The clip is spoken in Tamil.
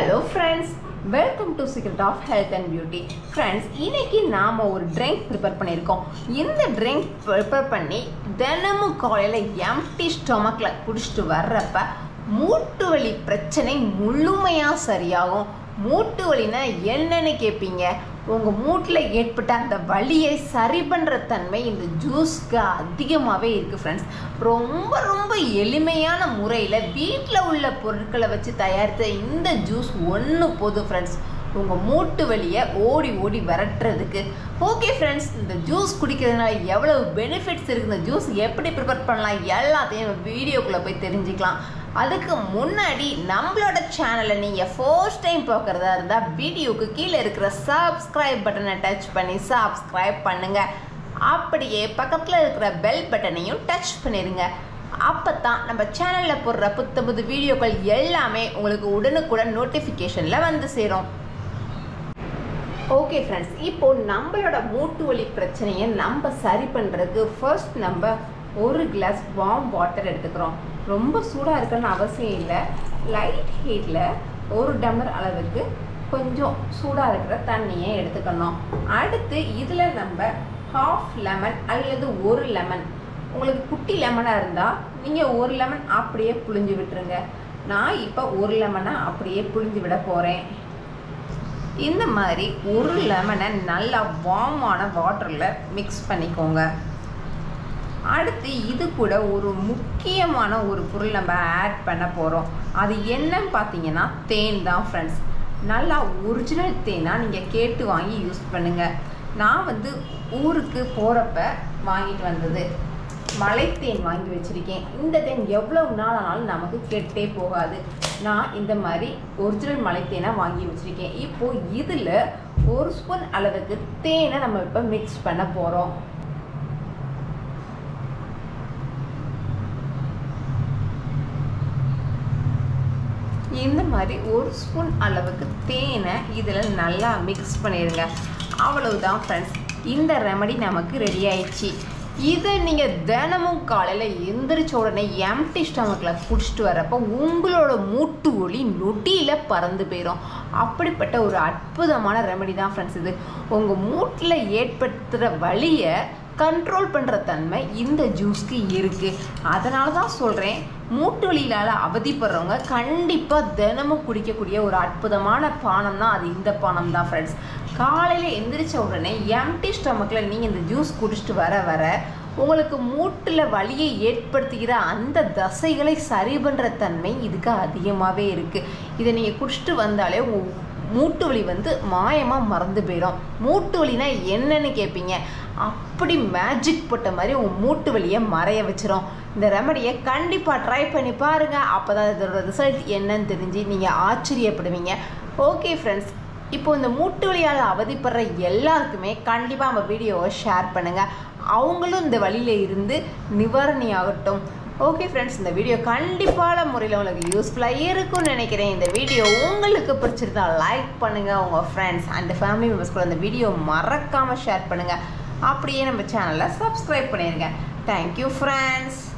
hello friends welcome to secret of health and beauty friends இன்னைக்கு நாம் ஒரு ட்ரிங்க் ப்ரிப்பேர் பண்ணியிருக்கோம் இந்த ட்ரிங்க் ப்ரிப்பேர் பண்ணி தினமும் காலையில் எம்டி ஸ்டொமக்கில் குடிச்சிட்டு வர்றப்ப மூட்டு வலி பிரச்சனை முழுமையாக சரியாகும் மூட்டு வலினா என்னன்னு கேட்பீங்க உங்கள் மூட்டில் ஏற்பட்ட அந்த வலியை சரி பண்ணுற தன்மை இந்த ஜூஸ்க்கு அதிகமாகவே இருக்குது ஃப்ரெண்ட்ஸ் ரொம்ப ரொம்ப எளிமையான முறையில் வீட்டில் உள்ள பொருட்களை வச்சு தயாரித்த இந்த ஜூஸ் ஒன்று போதும் ஃப்ரெண்ட்ஸ் உங்கள் மூட்டு வலியை ஓடி ஓடி விரட்டுறதுக்கு ஓகே ஃப்ரெண்ட்ஸ் இந்த ஜூஸ் குடிக்கிறதுனால எவ்வளவு பெனிஃபிட்ஸ் இருக்குது இந்த ஜூஸ் எப்படி ப்ரிப்பேர் பண்ணலாம் எல்லாத்தையும் நம்ம வீடியோக்குள்ளே போய் தெரிஞ்சுக்கலாம் அதுக்கு முன்னாடி நம்மளோட சேனலை நீங்கள் ஃபர்ஸ்ட் டைம் பார்க்குறதா இருந்தால் வீடியோக்கு கீழே இருக்கிற சப்ஸ்கிரைப் பட்டனை டச் பண்ணி சப்ஸ்கிரைப் பண்ணுங்கள் அப்படியே பக்கத்தில் இருக்கிற பெல் பட்டனையும் டச் பண்ணிடுங்க அப்போ தான் நம்ம சேனலில் போடுற புத்த புது வீடியோக்கள் எல்லாமே உங்களுக்கு உடனுக்குடன் நோட்டிஃபிகேஷனில் வந்து சேரும் ஓகே ஃப்ரெண்ட்ஸ் இப்போ நம்மளோட மூட்டு வலி பிரச்சனையை நம்ம சரி பண்ணுறதுக்கு ஃபர்ஸ்ட் நம்ம ஒரு கிளாஸ் வார்ம் வாட்டர் எடுத்துக்கிறோம் ரொம்ப சூடாக இருக்குன்னு அவசியம் இல்லை லைட் ஹீட்டில் ஒரு டம்ளர் அளவுக்கு கொஞ்சம் சூடாக இருக்கிற தண்ணியை எடுத்துக்கணும் அடுத்து இதில் நம்ம ஹாஃப் லெமன் அல்லது ஒரு லெமன் உங்களுக்கு குட்டி லெமனாக இருந்தால் நீங்கள் ஒரு லெமன் அப்படியே புழிஞ்சு விட்டுருங்க நான் இப்போ ஒரு லெமனை அப்படியே புழிஞ்சு விட போகிறேன் இந்த மாதிரி ஒரு லெமனை நல்லா வார்மான வாட்டரில் மிக்ஸ் பண்ணிக்கோங்க அடுத்து இது கூட ஒரு முக்கியமான ஒரு பொருள் நம்ம ஆட் பண்ண போகிறோம் அது என்னன்னு பார்த்தீங்கன்னா தேன் தான் ஃப்ரெண்ட்ஸ் நல்லா ஒரிஜினல் தேனாக நீங்கள் கேட்டு வாங்கி யூஸ் பண்ணுங்கள் நான் வந்து ஊருக்கு போகிறப்ப வாங்கிட்டு வந்தது மலைத்தேன் வாங்கி வச்சுருக்கேன் இந்த தேன் எவ்வளோ நாள் ஆனாலும் நமக்கு கெட்டே போகாது நான் இந்த மாதிரி ஒரிஜினல் மலைத்தேனை வாங்கி வச்சுருக்கேன் இப்போது இதில் ஒரு ஸ்பூன் அளவுக்கு தேனை நம்ம இப்போ மிக்ஸ் பண்ண போகிறோம் இந்த மாதிரி ஒரு ஸ்பூன் அளவுக்கு தேனை இதில் நல்லா மிக்ஸ் பண்ணிடுங்க அவ்வளவுதான் ஃப்ரெண்ட்ஸ் இந்த ரெமடி நமக்கு ரெடி ஆயிடுச்சு இதை நீங்கள் தினமும் காலையில் எந்திரிச்ச உடனே எம்டி ஸ்டமக்கில் குடிச்சிட்டு வரப்போ உங்களோட மூட்டு ஒளி நொடியில் பறந்து போயிடும் அப்படிப்பட்ட ஒரு அற்புதமான ரெமடி தான் ஃப்ரெண்ட்ஸ் இது உங்கள் மூட்டில் ஏற்படுத்துகிற வலியை கண்ட்ரோல் பண்ணுற தன்மை இந்த ஜூஸ்க்கு இருக்குது அதனால தான் சொல்கிறேன் மூட்டு வலியிலால் அவதிப்படுறவங்க கண்டிப்பாக தினமும் குடிக்கக்கூடிய ஒரு அற்புதமான பானம் தான் அது இந்த பானம் தான் ஃப்ரெண்ட்ஸ் காலையில் எந்திரிச்ச உடனே எம்டி ஸ்டமக்கில் நீங்கள் இந்த ஜூஸ் குடிச்சிட்டு வர வர உங்களுக்கு மூட்டில் வலியை ஏற்படுத்துகிற அந்த தசைகளை சரி பண்ணுற தன்மை இதுக்கு அதிகமாகவே இருக்குது இதை நீங்கள் குடிச்சிட்டு வந்தாலே உங்கள் மூட்டு வலி வந்து மாயமாக மறந்து போயிடும் மூட்டு வலினா என்னன்னு கேட்பீங்க அப்படி மேஜிக் போட்ட மாதிரி உங்கள் மூட்டு வலியை மறைய வச்சிரும் இந்த ரெமடியை கண்டிப்பாக ட்ரை பண்ணி பாருங்கள் அப்போ தான் இதோட ரிசல்ட் என்னன்னு தெரிஞ்சு நீங்கள் ஆச்சரியப்படுவீங்க ஓகே ஃப்ரெண்ட்ஸ் இப்போ இந்த மூட்டு வலியால் அவதிப்படுற எல்லாருக்குமே கண்டிப்பாக நம்ம வீடியோவை ஷேர் பண்ணுங்கள் அவங்களும் இந்த வழியில் இருந்து நிவாரணி ஆகட்டும் ஓகே ஃப்ரெண்ட்ஸ் இந்த வீடியோ கண்டிப்பான முறையில் உங்களுக்கு யூஸ்ஃபுல்லாக இருக்கும்னு நினைக்கிறேன் இந்த வீடியோ உங்களுக்கு பிடிச்சிருந்தா லைக் பண்ணுங்கள் உங்கள் ஃப்ரெண்ட்ஸ் அண்ட் ஃபேமிலி மெம்பர்ஸ் கூட இந்த வீடியோ மறக்காமல் ஷேர் பண்ணுங்கள் அப்படியே நம்ம சேனலை சப்ஸ்கிரைப் பண்ணிடுங்க தேங்க்யூ ஃப்ரெண்ட்ஸ்